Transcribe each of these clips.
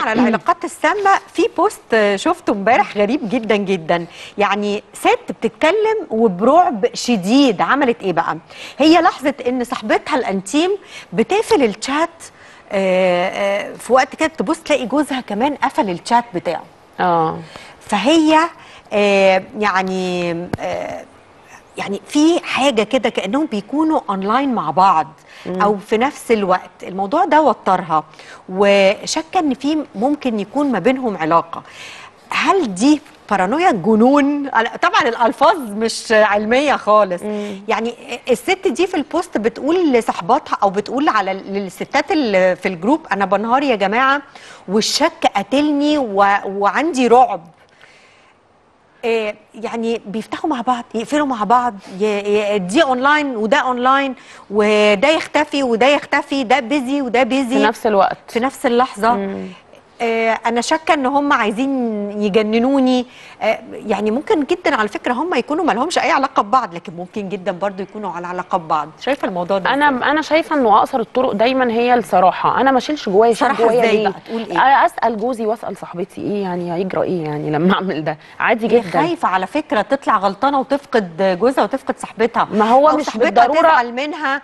على العلاقات السامه في بوست شفته امبارح غريب جدا جدا يعني ست بتتكلم وبرعب شديد عملت ايه بقى هي لاحظت ان صاحبتها الانتيم بتقفل الشات آه، آه، في وقت كده تبص تلاقي جوزها كمان قفل الشات بتاعه اه فهي آه، يعني آه، يعني في حاجه كده كانهم بيكونوا اونلاين مع بعض او في نفس الوقت الموضوع ده وترها وشك ان في ممكن يكون ما بينهم علاقه هل دي بارانويا جنون أنا- طبعا الالفاظ مش علميه خالص يعني الست دي في البوست بتقول لصاحباتها او بتقول على للستات اللي في الجروب انا بنهار يا جماعه والشك قاتلني و... وعندي رعب إيه، يعني بيفتحوا مع بعض يقفلوا مع بعض ي- ي- دي اونلاين وده اونلاين وده يختفي وده يختفي ده بيزي وده بيزي في نفس الوقت في نفس اللحظه آه انا شاكه ان هم عايزين يجننوني آه يعني ممكن جدا على فكره هم يكونوا ما لهمش اي علاقه ببعض لكن ممكن جدا برضو يكونوا على علاقه ببعض شايفه الموضوع ده انا إزاي؟ انا شايفه انه اقصر الطرق دايما هي الصراحه انا ما اشيلش جوايا شيء صراحة جوايا إزاي ليه بقى؟ تقول إيه؟ آه، اسال جوزي واسال صاحبتي ايه يعني هيجرى ايه يعني لما اعمل ده عادي هي جدا خايفه على فكره تطلع غلطانه وتفقد جوزها وتفقد صاحبتها ما هو أو مش صاحبتها بالضرورة- تزعل منها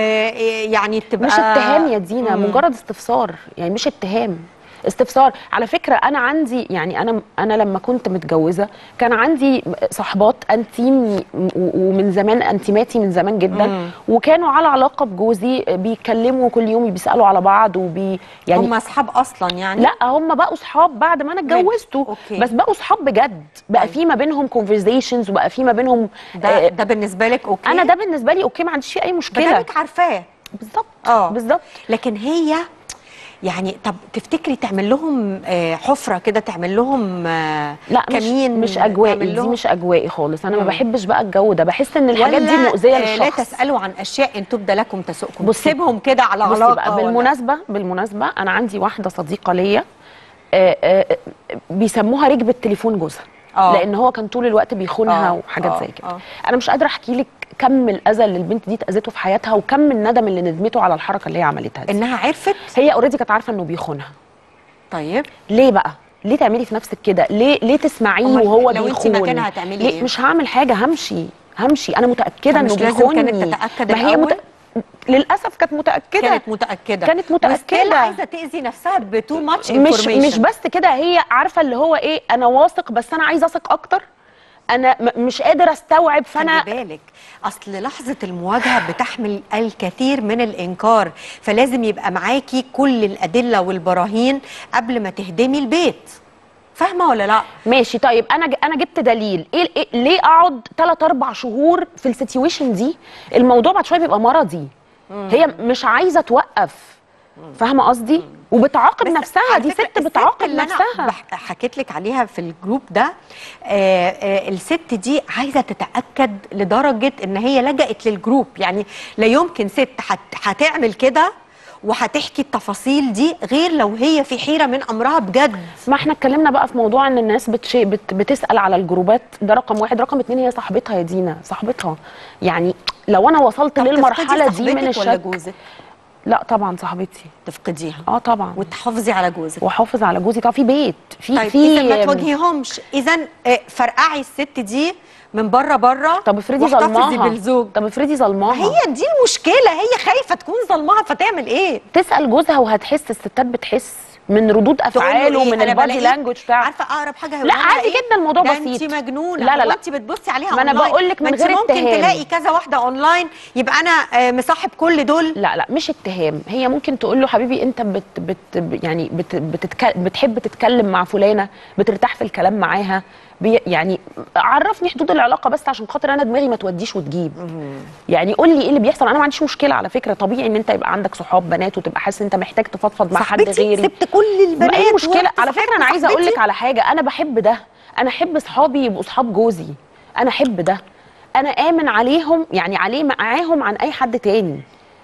ويعني تبقى مش اتهام يا دينا مم. مجرد استفسار يعني مش اتهام استفسار على فكره انا عندي يعني انا انا لما كنت متجوزه كان عندي صحبات انتيم و- ومن زمان انتيماتي من زمان جدا مم. وكانوا على علاقه بجوزي بيتكلموا كل يوم بيسالوا على بعض وبي يعني هم اصحاب اصلا يعني لا هم بقوا صحاب بعد ما انا ماشي. اتجوزته أوكي. بس بقوا صحاب بجد بقى طيب. في ما بينهم كونفرزيشنز وبقى في ما بينهم ده آه، ده بالنسبه لك اوكي انا ده بالنسبه لي اوكي ما عنديش فيه اي ده مشكله كانك عارفاه بالظبط اه بالظبط لكن هي يعني طب تفتكري تعمل لهم آه، حفره كده تعمل لهم آه، لا مش كمين مش اجوائي تعمل دي لهم- مش اجوائي خالص انا ما مم. بحبش بقى الجو ده بحس ان الحاجات دي ولا، مؤذيه آه، لا للشخص تسالوا عن اشياء ان تبدى لكم تسؤكم بصي- سيبهم كده على بصي علاقه بقى ولا- بالمناسبه بالمناسبه انا عندي واحده صديقه ليا آه، آه، بيسموها ركبه تليفون جوزها آه. لان هو كان طول الوقت بيخونها آه، وحاجات آه، زي كده آه. انا مش قادره احكي لك كم الاذى اللي البنت دي اتاذته في حياتها وكم الندم اللي ندمته على الحركه اللي هي عملتها دي انها عرفت هي اوريدي كانت عارفه انه بيخونها طيب ليه بقى ليه تعملي في نفسك كده ليه ليه تسمعيه أمال وهو لو بيخون أنتِ مكانها هتعملي ليه إيه؟ مش هعمل حاجه همشي همشي انا متاكده طب انه مش لازم بيخونني كانت تتأكد ما هي الأول؟ للاسف كانت متاكده كانت متاكده كانت متأكدة. وستيل عايزه تاذي نفسها بتو ماتش مش مش بس كده هي عارفه اللي هو ايه انا واثق بس انا عايزه اثق اكتر انا م- مش قادر استوعب فانا خلي بالك اصل لحظه المواجهه بتحمل الكثير من الانكار فلازم يبقى معاكي كل الادله والبراهين قبل ما تهدمي البيت فاهمه ولا لا ماشي طيب انا ج- انا جبت دليل إيه, إيه ليه اقعد 3 4 شهور في السيتويشن دي الموضوع بعد شويه بيبقى مرضي هي مش عايزه توقف فاهمه قصدي وبتعاقب بس نفسها على دي فكرة ست بتعاقب اللي نفسها انا بح- حكيت لك عليها في الجروب ده آه آه الست دي عايزه تتاكد لدرجه ان هي لجأت للجروب يعني لا يمكن ست هت- هتعمل كده وهتحكي التفاصيل دي غير لو هي في حيره من امرها بجد ما احنا اتكلمنا بقى في موضوع ان الناس بتشي بت بتسال على الجروبات ده رقم واحد رقم اتنين هي صاحبتها يا دينا صاحبتها يعني لو انا وصلت طب للمرحله تفقدي دي من صاحبتك ولا الشك جوزك لا طبعا صاحبتي تفقديها اه طبعا وتحافظي على جوزك واحافظ على جوزي طبعا في بيت في طيب في اذا ما تواجهيهمش اذا آه، فرقعي الست دي من بره بره طب افرضي واحتفظي ظلماها بالزوج طب افرضي ظلماها هي دي المشكله هي خايفه تكون ظلمها فتعمل ايه تسال جوزها وهتحس الستات بتحس من ردود تقول له افعاله إيه؟ من أنا البادي بلاقيه لانجوج بتاعه عارفه اقرب حاجه لا، هيقولها عادي إيه؟ جدا الموضوع ده بسيط. انت مجنونه لا، لا، لا. انت بتبصي عليها ما أنا أونلاين. بقول لك من ما أنت غير ممكن اتهام. تلاقي كذا واحده اونلاين يبقى انا آه، مصاحب كل دول لا لا مش اتهام هي ممكن تقول له حبيبي انت بت بت يعني بت بتتك بتحب تتكلم مع فلانه بترتاح في الكلام معاها بي يعني عرفني حدود العلاقه بس عشان خاطر انا دماغي ما توديش وتجيب يعني قول لي ايه اللي بيحصل انا ما عنديش مشكله على فكره طبيعي ان انت يبقى عندك صحاب بنات وتبقى حاسس ان انت محتاج تفضفض مع حد صاحبتي غيري سبت كل البنات اي مشكله ورحت على فكره صاحبت انا عايزه اقول لك صاحبتي. على حاجه انا بحب ده انا احب اصحابي يبقوا اصحاب جوزي انا احب ده انا امن عليهم يعني عليه معاهم عن اي حد تاني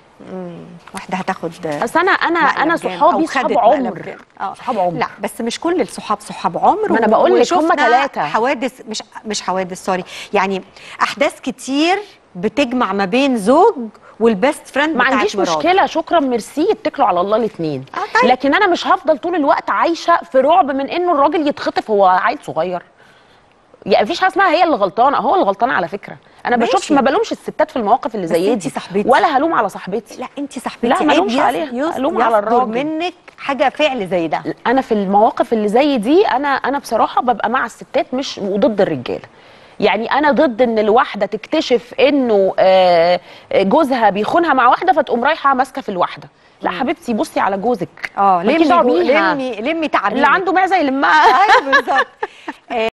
واحده هتاخد اصل انا انا مقلب انا جامد صحابي أو صحاب خدت مقلب عمر جامد. آه. صحاب عمر لا بس مش كل الصحاب صحاب عمر ما أنا بقول لك هم وشفنا تلاتة. حوادث مش مش حوادث سوري يعني احداث كتير بتجمع ما بين زوج والبيست فريند ما عنديش مشكله شكرا ميرسي اتكلوا على الله الاثنين آه، طيب. لكن انا مش هفضل طول الوقت عايشه في رعب من انه الراجل يتخطف هو عيل صغير يعني مفيش حاجه اسمها هي اللي غلطانه هو اللي غلطان على فكره انا ماشي. بشوفش ما بلومش الستات في المواقف اللي بس زي انتي دي صاحبتي. ولا هلوم على صاحبتي لا انت صاحبتي لا، ما عيب ألومش يص- عليها، يص- ألوم على يصدر الراجل. منك حاجه فعل زي ده انا في المواقف اللي زي دي انا انا بصراحه ببقى مع الستات مش وضد الرجاله يعني انا ضد ان الواحده تكتشف انه آه، جوزها بيخونها مع واحده فتقوم رايحه ماسكه في الواحده لا حبيبتي بصي على جوزك اه مالكيش لمي دعوة جو- بيها. لمي لمي تعبيرك اللي عنده معزه يلمها ايوه بالظبط